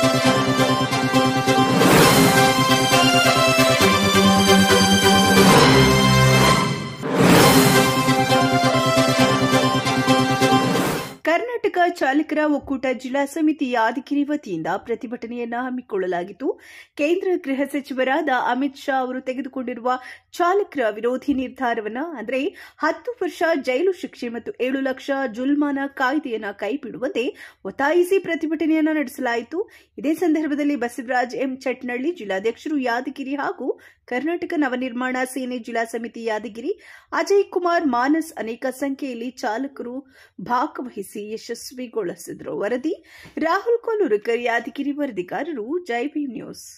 ಕರ್ನಾಟಕ ಚಾಲಕರ ಒಕ್ಕೂಟ ಜಿಲ್ಲಾ ಸಮಿತಿ ಯಾದಗಿರಿ ವತಿಯಿಂದ ಪ್ರತಿಭಟನೆಯನ್ನ ಹಮ್ಮಿಕೊಳ್ಳಲಾಗಿತ್ತು ಕೇಂದ್ರ ಗೃಹ ಸಚಿವರಾದ ಅಮಿತ್ ಶಾ ಅವರು ತೆಗೆದುಕೊಂಡಿರುವ ಚಾಲಕರ ವಿರೋಧಿ ನಿರ್ಧಾರವನ್ನ ಅಂದರೆ ಹತ್ತು ವರ್ಷ ಜೈಲು ಶಿಕ್ಷೆ ಮತ್ತು ಏಳು ಲಕ್ಷ ಜುಲ್ಮಾನ ಕಾಯ್ದೆಯನ್ನ ಕೈಬಿಡುವಂತೆ ಒತ್ತಾಯಿಸಿ ಪ್ರತಿಭಟನೆಯನ್ನ ನಡೆಸಲಾಯಿತು ಇದೇ ಸಂದರ್ಭದಲ್ಲಿ ಬಸವರಾಜ್ ಎಂ ಚಟ್ನಳ್ಳಿ ಜಿಲ್ಲಾಧ್ಯಕ್ಷರು ಯಾದಗಿರಿ ಹಾಗೂ ಕರ್ನಾಟಕ ನವನಿರ್ಮಾಣ ಸೇನೆ ಜಿಲ್ಲಾ ಸಮಿತಿ ಯಾದಗಿರಿ ಅಜಯ್ ಕುಮಾರ್ ಮಾನಸ್ ಅನೇಕ ಸಂಖ್ಯೆಯಲ್ಲಿ ಚಾಲಕರು ಭಾಗವಹಿಸಿ ಯಶಸ್ವಿಗೊಳಿಸಿದರು ವರದಿ ರಾಹುಲ್ ಕೋಲೂರಕರ್ ಯಾದಗಿರಿ ವರದಿಗಾರರು ಜೈ ಭೀಮ್ ನ್ಯೂಸ್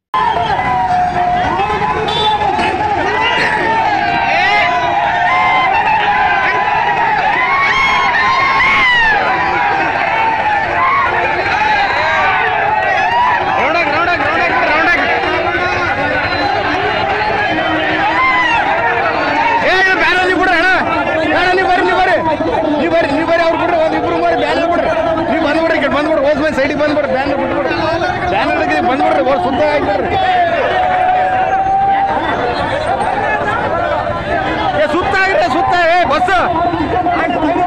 ರೌಂಡಾಗ್ ರೌಂಡಾಗ್ ರೌಂಡಾಗ್ ರೌಂಡಾಗ್ ಏ ಇದು ಬ್ಯಾನ ನೀವು ಬಿಡ್ರಿ ಅಣ್ಣ ಬೇಡ ನೀವು ಬರ್ರಿ ನೀವು ಬರ್ರಿ ನೀವು ಬರ್ರಿ ನೀವು ಬರ್ರಿ ಅವ್ರು ಬಿಡ್ರಿ ಒಂದು ಇಬ್ರು ಬರ್ರಿ ಬ್ಯಾನರ್ ಬಿಡ್ರಿ ನೀವು ಬಂದ್ಬಿಡ್ರಿ ಈ ಕಡೆ ಬಂದ್ಬಿಡ್ರಿ ಹೋದ್ ಮೇಲೆ ಸೈಡಿಗೆ ಬಂದ್ಬಿಡ್ರಿ ಬ್ಯಾನರ್ ಬಿಟ್ಬಿಡ್ರಿ ಬ್ಯಾನರ್ ಬಂದ್ಬಿಡ್ರಿ ಅವ್ರು ಸುತ್ತ ಆಗ್ಬಿಡ್ರಿ ಏ ಸುತ್ತ ಆಗ್ರಿ ಸುತ್ತ ಏ ಬಸ್